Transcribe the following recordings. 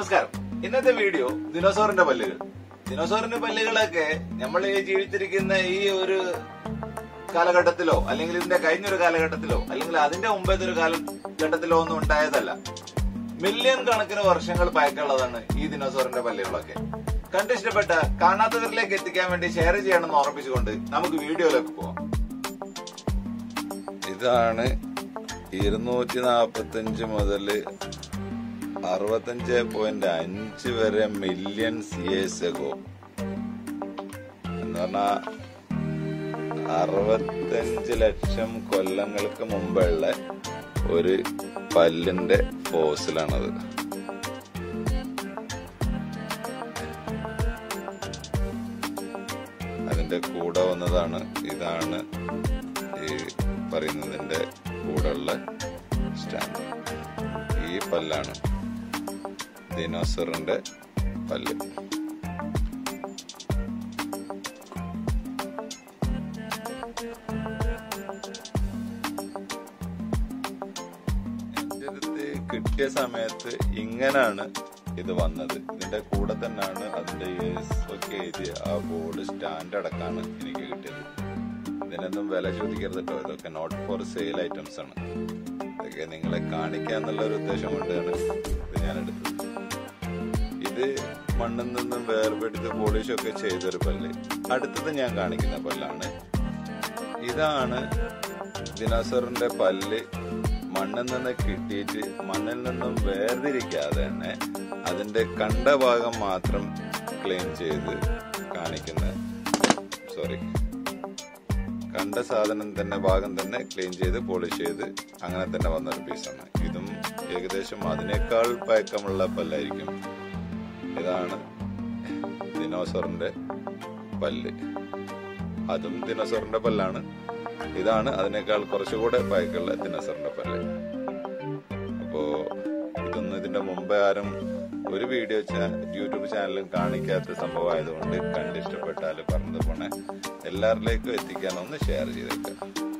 നമസ്കാരം ഇന്നത്തെ വീഡിയോ ദിനോസോറിന്റെ പല്ലുകൾ ദിനോസോറിന്റെ പല്ലുകളൊക്കെ നമ്മൾ ഈ ജീവിച്ചിരിക്കുന്ന ഈ ഒരു കാലഘട്ടത്തിലോ അല്ലെങ്കിൽ ഇതിന്റെ കഴിഞ്ഞൊരു കാലഘട്ടത്തിലോ അല്ലെങ്കിൽ അതിന്റെ മുമ്പത്തെ ഒരു കാലഘട്ടത്തിലോ ഒന്നും ഉണ്ടായതല്ല മില്യൺ കണക്കിന് വർഷങ്ങൾ പഴക്കമുള്ളതാണ് ഈ ദിനോസോറിന്റെ പല്ലുകളൊക്കെ കണ്ടിഷ്ടപ്പെട്ട കാണാത്തവരിലേക്ക് എത്തിക്കാൻ വേണ്ടി ഷെയർ ചെയ്യണമെന്ന് ഓർമ്മിച്ചുകൊണ്ട് നമുക്ക് വീഡിയോയിലേക്ക് പോവാം ഇതാണ് ഇരുന്നൂറ്റി നാപ്പത്തഞ്ച് മുതൽ അറുപത്തഞ്ച് പോയിന്റ് അഞ്ച് വരെ മില്യൺ ഇയേഴ്സ് എഗോ എന്ന് പറഞ്ഞാ അറുപത്തഞ്ച് ലക്ഷം കൊല്ലങ്ങൾക്ക് മുമ്പുള്ള ഒരു പല്ലിന്റെ ഫോസിലാണത് അതിന്റെ കൂടെ വന്നതാണ് ഇതാണ് ഈ പറയുന്നതിന്റെ കൂടെയുള്ള സ്റ്റാൻഡ് ഈ പല്ലാണ് ദിനോസറിന്റെ പല്ല് എന്റെ അടുത്ത് കിട്ടിയ സമയത്ത് ഇങ്ങനാണ് ഇത് വന്നത് ഇതിന്റെ കൂടെ തന്നെയാണ് അതിന്റെ ഇയേഴ്സ് ഒക്കെ എഴുതിയ ആ ബോർഡ് സ്റ്റാൻഡ് അടക്കാണ് എനിക്ക് കിട്ടിയത് ഇതിനൊന്നും വില ചോദിക്കരുത് കേട്ടോ ഇതൊക്കെ നോട്ട് ഫോർ സെയിൽ ഐറ്റംസ് ആണ് ഇതൊക്കെ നിങ്ങളെ കാണിക്കാന്നുള്ള ഒരു ഉദ്ദേശം കൊണ്ടാണ് ഇത് ഞാൻ എടുത്തത് ഇത് മണ്ണിൽ നിന്നും വേർപെടുത്ത് പോളിഷ് ഒക്കെ ചെയ്തൊരു പല്ല് അടുത്തത് ഞാൻ കാണിക്കുന്ന പല്ലാണ് ഇതാണ് ദിനോസറിന്റെ പല്ല് മണ്ണിൽ നിന്ന് കിട്ടിയിട്ട് മണ്ണിൽ നിന്നും വേർതിരിക്കാതെ തന്നെ അതിന്റെ കണ്ട ഭാഗം മാത്രം ക്ലീൻ ചെയ്ത് കാണിക്കുന്ന സോറി കണ്ട സാധനം തന്നെ ഭാഗം തന്നെ ക്ലീൻ ചെയ്ത് പോളിഷ് ചെയ്ത് അങ്ങനെ തന്നെ വന്ന ഒരു പീസാണ് ഇതും ഏകദേശം അതിനേക്കാൾ പഴക്കമുള്ള പല്ലായിരിക്കും ഇതാണ് ദിനോസറിന്റെ പല്ല് അതും ദിനോസറിന്റെ പല്ലാണ് ഇതാണ് അതിനേക്കാൾ കുറച്ചുകൂടെ പഴക്കമുള്ള ദിനോസറിന്റെ പല്ല് അപ്പോ ഇതൊന്നും ഇതിന്റെ മുമ്പേ ആരും ഒരു വീഡിയോ യൂട്യൂബ് ചാനലും കാണിക്കാത്ത സംഭവമായതുകൊണ്ട് കണ്ടിഷ്ടപ്പെട്ടാൽ പറഞ്ഞു പോണേ എല്ലാവരിലേക്കും എത്തിക്കാൻ ഒന്ന് ഷെയർ ചെയ്തേക്കാം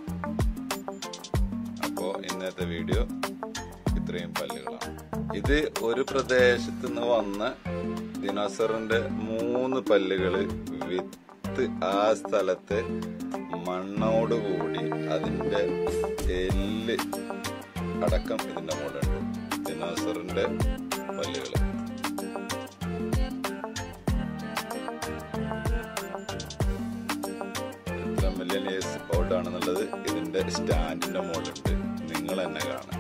അപ്പോ ഇന്നത്തെ വീഡിയോ ഇത്രയും പല്ലുകളാണ് ഇത് ഒരു പ്രദേശത്ത് നിന്ന് വന്ന ദിനോസറിന്റെ മൂന്ന് പല്ലുകള് വിത്ത് ആ സ്ഥലത്ത് മണ്ണോടുകൂടി അതിന്റെ എല്ല് അടക്കം ഇതിന്റെ മുകളിലുണ്ട് ദിനോസറിന്റെ പല്ലുകള് എത്ര മില്യൺ ഇയേഴ്സ് ഔട്ടാണെന്നുള്ളത് ഇതിന്റെ സ്റ്റാൻഡിന്റെ മുകളിലുണ്ട് നിങ്ങൾ തന്നെ കാണാം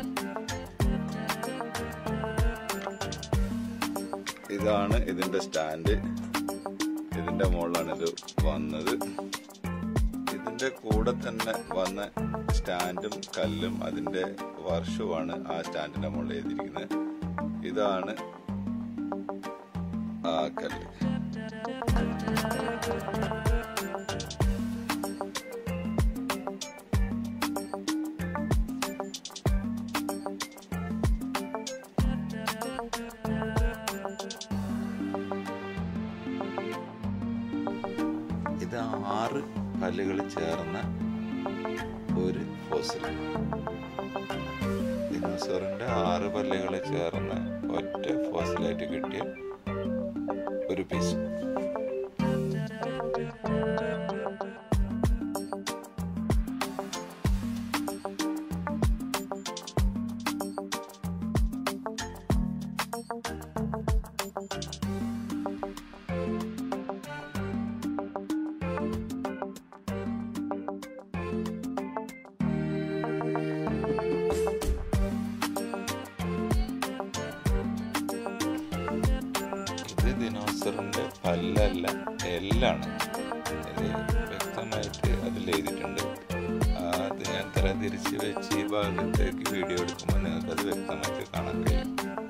ഇതാണ് ഇതിന്റെ സ്റ്റാൻഡ് ഇതിന്റെ മുകളിലാണ് ഇത് വന്നത് ഇതിന്റെ കൂടെ തന്നെ വന്ന സ്റ്റാൻഡും കല്ലും അതിന്റെ വർഷവുമാണ് ആ സ്റ്റാൻഡിന്റെ മുകളിൽ എഴുതിയിരിക്കുന്നത് ഇതാണ് ആ കല്ല് ഇത് ആറ് പല്ലുകൾ ചേർന്ന ഒരു ഫോസിൽ ദിനോസറിന്റെ ആറ് പല്ലുകൾ ചേർന്ന ഒറ്റ ഫോസിലായിട്ട് കിട്ടിയ ഒരു പീസ് ഇത് ദിനോസറിന്റെ പല്ലല്ല എല്ലാണ് ഇത് വ്യക്തമായിട്ട് അതിൽ എഴുതിയിട്ടുണ്ട് അത് ഞാൻ തരംതിരിച്ച് വെച്ച് ഈ ഭാഗത്തേക്ക് വീഡിയോ എടുക്കുമ്പോൾ നിങ്ങൾക്ക് അത് വ്യക്തമായിട്ട് കാണാൻ കഴിയും